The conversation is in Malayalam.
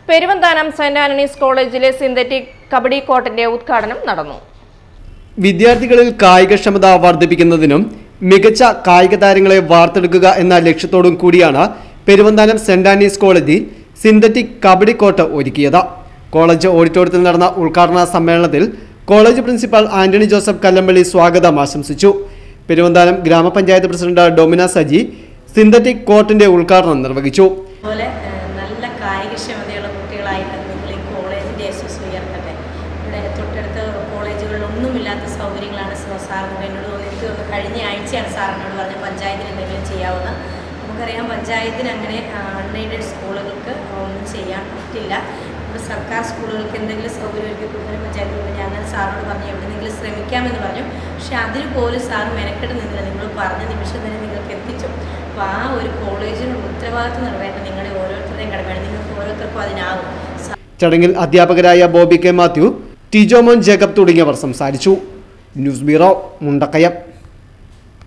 പെരുവന്താനം സെന്റ് ആന്റണീസ് കോളേജിലെ സിന്തറ്റിക് കബഡി കോർട്ടിന്റെ ഉദ്ഘാടനം നടന്നു വിദ്യാർത്ഥികളിൽ കായികക്ഷമത വർദ്ധിപ്പിക്കുന്നതിനും മികച്ച കായിക താരങ്ങളെ വാർത്തെടുക്കുക എന്ന ലക്ഷ്യത്തോടും കൂടിയാണ് പെരുവന്താനം സെന്റ് ആനീസ് കോളേജിൽ സിന്തറ്റിക് കബഡി കോർട്ട് ഒരുക്കിയത് കോളേജ് ഓഡിറ്റോറിയത്തിൽ നടന്ന ഉദ്ഘാടന സമ്മേളനത്തിൽ കോളേജ് പ്രിൻസിപ്പൽ ആന്റണി ജോസഫ് കല്ലമ്പള്ളി സ്വാഗതം ആശംസിച്ചു പെരുവന്താനം ഗ്രാമപഞ്ചായത്ത് പ്രസിഡന്റ് ഡൊമിന സജി സിന്തറ്റിക് കോർട്ടിന്റെ ഉദ്ഘാടനം നിർവഹിച്ചു അതുപോലെ ഏഹ്, നല്ല കായികക്ഷമതയുള്ള കുട്ടികളായിട്ട് നിങ്ങൾ ഈ കോളേജിൻ്റെ യശസ് ഉയർത്തട്ടെ ഇവിടെ തൊട്ടടുത്ത കോളേജുകളിലൊന്നുമില്ലാത്ത സൗകര്യങ്ങളാണ് സ- സാറിന് എന്നോട് തോന്നി എനിക്ക് തോന്നുന്നു കഴിഞ്ഞ ആഴ്ചയാണ് സാർ എന്നോട് പറഞ്ഞ പഞ്ചായത്തിന് എന്തെങ്കിലും ചെയ്യാവുന്ന നമുക്കറിയാം പഞ്ചായത്തിന് അങ്ങനെ അൺഎയ്ഡഡ് സ്കൂളുകൾക്ക് ഒന്നും ചെയ്യാൻ പറ്റില്ല ഇപ്പോൾ സർക്കാർ സ്കൂളുകൾക്ക് എന്തെങ്കിലും സൗകര്യം ഒരുക്കി കൊടുക്കാൻ പഞ്ചായത്ത് കൊണ്ട് ഞാൻ അങ്ങനെ സാറിനോട് പറഞ്ഞു എവിടെയെങ്കിലും ശ്രമിക്കാമെന്ന് പറഞ്ഞു പക്ഷേ അതിന് പോലും സാർ മെനക്കെട്ട് നിന്നില്ല നിങ്ങൾ പറഞ്ഞ നിമിഷം തന്നെ നിങ്ങൾക്ക് എത്തിച്ചു അപ്പോൾ ആ ഒരു കോളേജിന് ഉത്തരവാദിത്വം നിറവേറ്റാൻ നിങ്ങളുടെ ഓരോരുത്തരുടെയും കടമയാണ് നിങ്ങൾക്ക് ഓരോരുത്തർക്കും അതിനാകും സാർ ചടങ്ങിൽ അധ്യാപകരായ ബോബി കെ മാത്യു ടിജോമോൻ ജേക്കബ് തുടങ്ങിയവർ സംസാരിച്ചു ന്യൂസ് ബ്യൂറോ മുണ്ടക്കയം